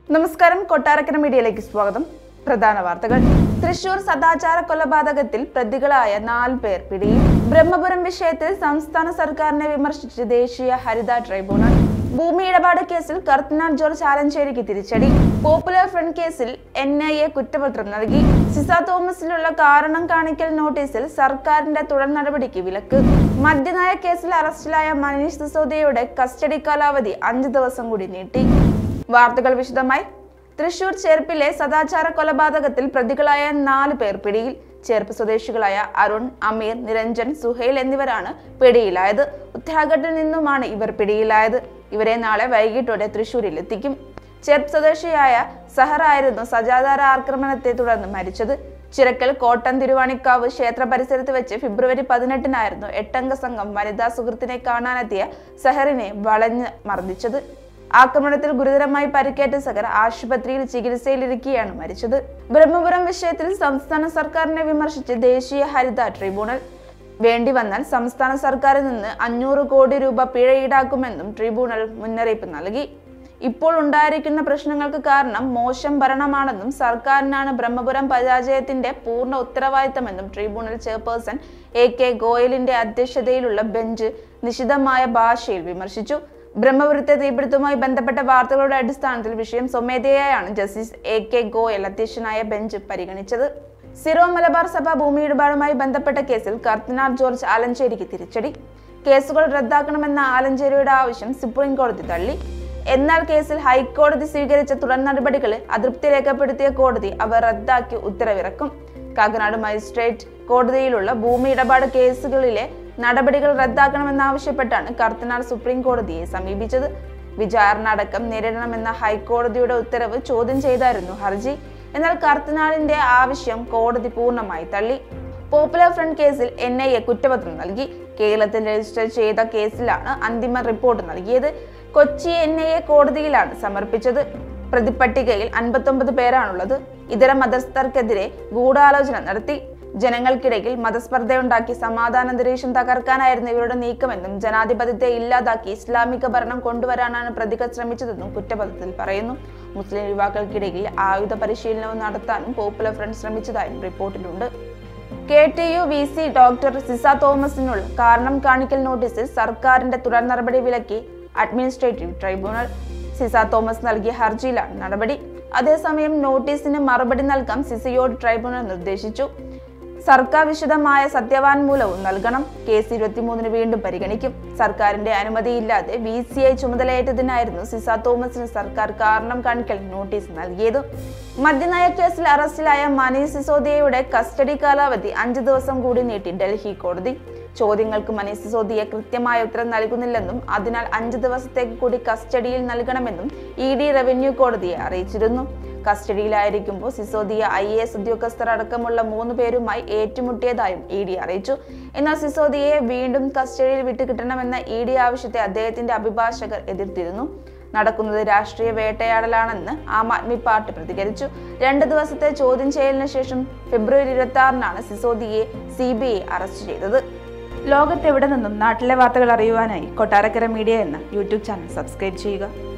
നമസ്കാരം കൊട്ടാരക്കര മീഡിയയിലേക്ക് സ്വാഗതം പ്രധാന വാർത്തകൾ തൃശൂർ സദാചാര കൊലപാതകത്തിൽ പ്രതികളായ നാല് പേർ പിടിയിൽ ബ്രഹ്മപുരം വിഷയത്തിൽ സംസ്ഥാന സർക്കാരിനെ വിമർശിച്ച് ദേശീയ ഹരിത ട്രൈബ്യൂണൽ ഭൂമി ഇടപാട് കേസിൽ കർത്തനാർ ജോർജ് ആലഞ്ചേരിക്ക് തിരിച്ചടി പോപ്പുലർ ഫ്രണ്ട് കേസിൽ എൻ ഐ എ കുറ്റപത്രം നൽകി സിസ തോമസിലുള്ള കാരണം കാണിക്കൽ നോട്ടീസിൽ സർക്കാരിന്റെ തുടർ നടപടിക്ക് വിലക്ക് മദ്യനയ കേസിൽ അറസ്റ്റിലായ മനീഷ് സിസോദിയയുടെ കസ്റ്റഡി കാലാവധി അഞ്ച് ദിവസം കൂടി നീട്ടി വാർത്തകൾ വിശദമായി തൃശൂർ ചേർപ്പിലെ സദാചാര കൊലപാതകത്തിൽ പ്രതികളായ നാല് പേർ പിടിയിൽ ചേർപ്പ് സ്വദേശികളായ അരുൺ അമീർ നിരഞ്ജൻ സുഹൈൽ എന്നിവരാണ് പിടിയിലായത് ഉത്തരാഖണ്ഡിൽ നിന്നുമാണ് ഇവർ പിടിയിലായത് ഇവരെ നാളെ വൈകിട്ടോടെ തൃശൂരിൽ എത്തിക്കും ചേർപ്പ് സ്വദേശിയായ സഹർ ആയിരുന്നു സജാചാര ആക്രമണത്തെ തുടർന്ന് മരിച്ചത് ചിറക്കൽ കോട്ടം തിരുവാണിക്കാവ് ക്ഷേത്ര പരിസരത്ത് വെച്ച് ഫെബ്രുവരി പതിനെട്ടിനായിരുന്നു എട്ടംഗ സംഘം വനിതാ സുഹൃത്തിനെ കാണാനെത്തിയ സഹറിനെ വളഞ്ഞ് മർദ്ദിച്ചത് ആക്രമണത്തിൽ ഗുരുതരമായി പരിക്കേറ്റ സഹർ ആശുപത്രിയിൽ ചികിത്സയിലിരിക്കെയാണ് മരിച്ചത് ബ്രഹ്മപുരം വിഷയത്തിൽ സംസ്ഥാന സർക്കാരിനെ വിമർശിച്ച് ദേശീയ ഹരിത ട്രിബ്യൂണൽ വേണ്ടി വന്നാൽ സംസ്ഥാന സർക്കാരിൽ നിന്ന് അഞ്ഞൂറ് കോടി രൂപ പിഴ ഈടാക്കുമെന്നും ട്രിബ്യൂണൽ മുന്നറിയിപ്പ് നൽകി ഇപ്പോൾ ഉണ്ടായിരിക്കുന്ന പ്രശ്നങ്ങൾക്ക് കാരണം മോശം ഭരണമാണെന്നും സർക്കാരിനാണ് ബ്രഹ്മപുരം പരാജയത്തിന്റെ പൂർണ്ണ ഉത്തരവാദിത്തമെന്നും ട്രിബ്യൂണൽ ചെയർപേഴ്സൺ എ കെ ഗോയലിന്റെ അധ്യക്ഷതയിലുള്ള ബെഞ്ച് നിശിതമായ ഭാഷയിൽ വിമർശിച്ചു ബ്രഹ്മപുരത്തെ തീപിടുത്തവുമായി ബന്ധപ്പെട്ട വാർത്തകളുടെ അടിസ്ഥാനത്തിൽ വിഷയം സ്വമേധയായാണ് ജസ്റ്റിസ് എ കെ ഗോയൽ അധ്യക്ഷനായ ബെഞ്ച് പരിഗണിച്ചത് സിറോ മലബാർ സഭ ഭൂമി ഇടപാടുമായി ബന്ധപ്പെട്ട കേസിൽ കർത്തനാർ ജോർജ് ആലഞ്ചേരിക്ക് തിരിച്ചടി കേസുകൾ റദ്ദാക്കണമെന്ന ആലഞ്ചേരിയുടെ ആവശ്യം സുപ്രീം കോടതി തള്ളി എന്നാൽ കേസിൽ ഹൈക്കോടതി സ്വീകരിച്ച തുടർ നടപടികളിൽ അതൃപ്തി രേഖപ്പെടുത്തിയ കോടതി അവ റദ്ദാക്കി ഉത്തരവിറക്കും കാക്കനാട് മജിസ്ട്രേറ്റ് കോടതിയിലുള്ള ഭൂമി ഇടപാട് കേസുകളിലെ നടപടികൾ റദ്ദാക്കണമെന്നാവശ്യപ്പെട്ടാണ് കർത്തനാർ സുപ്രീം കോടതിയെ സമീപിച്ചത് വിചാരണ അടക്കം നേരിടണമെന്ന ഹൈക്കോടതിയുടെ ഉത്തരവ് ചോദ്യം ചെയ്തായിരുന്നു ഹർജി എന്നാൽ കർത്തനാളിന്റെ ആവശ്യം കോടതി പൂർണ്ണമായി തള്ളി പോപ്പുലർ ഫ്രണ്ട് കേസിൽ എൻ ഐ എ കുറ്റപത്രം നൽകി കേരളത്തിൽ രജിസ്റ്റർ ചെയ്ത കേസിലാണ് അന്തിമ റിപ്പോർട്ട് നൽകിയത് കൊച്ചി എൻ ഐ എ കോടതിയിലാണ് സമർപ്പിച്ചത് പ്രതിപട്ടികയിൽ അൻപത്തൊമ്പത് പേരാണുള്ളത് ഇതര മതസ്ഥർക്കെതിരെ ഗൂഢാലോചന നടത്തി ജനങ്ങൾക്കിടയിൽ മതസ്പർദ്ധയുണ്ടാക്കി സമാധാനാന്തരീക്ഷം തകർക്കാനായിരുന്നു ഇവരുടെ നീക്കമെന്നും ജനാധിപത്യത്തെ ഇല്ലാതാക്കി ഇസ്ലാമിക ഭരണം കൊണ്ടുവരാനാണ് പ്രതികൾ ശ്രമിച്ചതെന്നും കുറ്റപത്രത്തിൽ പറയുന്നു മുസ്ലിം യുവാക്കൾക്കിടയിൽ ആയുധ പരിശീലനവും നടത്താനും പോപ്പുലർ ഫ്രണ്ട് ശ്രമിച്ചതായും റിപ്പോർട്ടിലുണ്ട് K T U V C doctor Ciza തോമസിനുള്ള കാരണം കാണിക്കൽ നോട്ടീസിൽ സർക്കാരിന്റെ തുടർ നടപടി വിലക്കി അഡ്മിനിസ്ട്രേറ്റീവ് ട്രൈബ്യൂണൽ സിസ തോമസ് നൽകിയ ഹർജിയിലാണ് നടപടി അതേസമയം നോട്ടീസിന് മറുപടി നൽകാൻ സിസയോട് ട്രൈബ്യൂണൽ നിർദ്ദേശിച്ചു സർക്കാർ വിശദമായ സത്യവാൻമൂലവും നൽകണം കേസ് ഇരുപത്തിമൂന്നിന് വീണ്ടും പരിഗണിക്കും സർക്കാരിന്റെ അനുമതിയില്ലാതെ വി സി ഐ ചുമതലയേറ്റതിനായിരുന്നു സിസ തോമസിന് സർക്കാർ കാരണം കാണിക്കൽ നോട്ടീസ് നൽകിയത് മദ്യനയ കേസിൽ അറസ്റ്റിലായ മനീഷ് സിസോദിയയുടെ കസ്റ്റഡി കാലാവധി അഞ്ച് ദിവസം കൂടി നീട്ടി ഡൽഹി കോടതി ചോദ്യങ്ങൾക്ക് മനീഷ് സിസോദിയ കൃത്യമായ ഉത്തരം നൽകുന്നില്ലെന്നും അതിനാൽ അഞ്ച് ദിവസത്തേക്ക് കൂടി കസ്റ്റഡിയിൽ നൽകണമെന്നും ഇ ഡി റവന്യൂ കോടതിയെ അറിയിച്ചിരുന്നു കസ്റ്റഡിയിലായിരിക്കുമ്പോൾ സിസോദിയ ഐ എ എസ് ഉദ്യോഗസ്ഥർ അടക്കമുള്ള മൂന്ന് പേരുമായി ഏറ്റുമുട്ടിയതായും ഇ ഡി അറിയിച്ചു എന്നാൽ സിസോദിയയെ വീണ്ടും കസ്റ്റഡിയിൽ വിട്ടുകിട്ടണമെന്ന ഇ ഡി ആവശ്യത്തെ അദ്ദേഹത്തിന്റെ അഭിഭാഷകർ എതിർത്തിരുന്നു നടക്കുന്നത് രാഷ്ട്രീയ വേട്ടയാടലാണെന്ന് ആം ആദ്മി പാർട്ടി പ്രതികരിച്ചു രണ്ട് ദിവസത്തെ ചോദ്യം ചെയ്യലിന് ശേഷം ഫെബ്രുവരി ഇരുപത്തി ആറിനാണ് സിസോദിയെ സി ബി ഐ അറസ്റ്റ് ചെയ്തത് ലോകത്തെവിടെ നിന്നും നാട്ടിലെ വാർത്തകൾ അറിയുവാനായി കൊട്ടാരക്കര മീഡിയ എന്ന യൂട്യൂബ് ചാനൽ സബ്സ്ക്രൈബ് ചെയ്യുക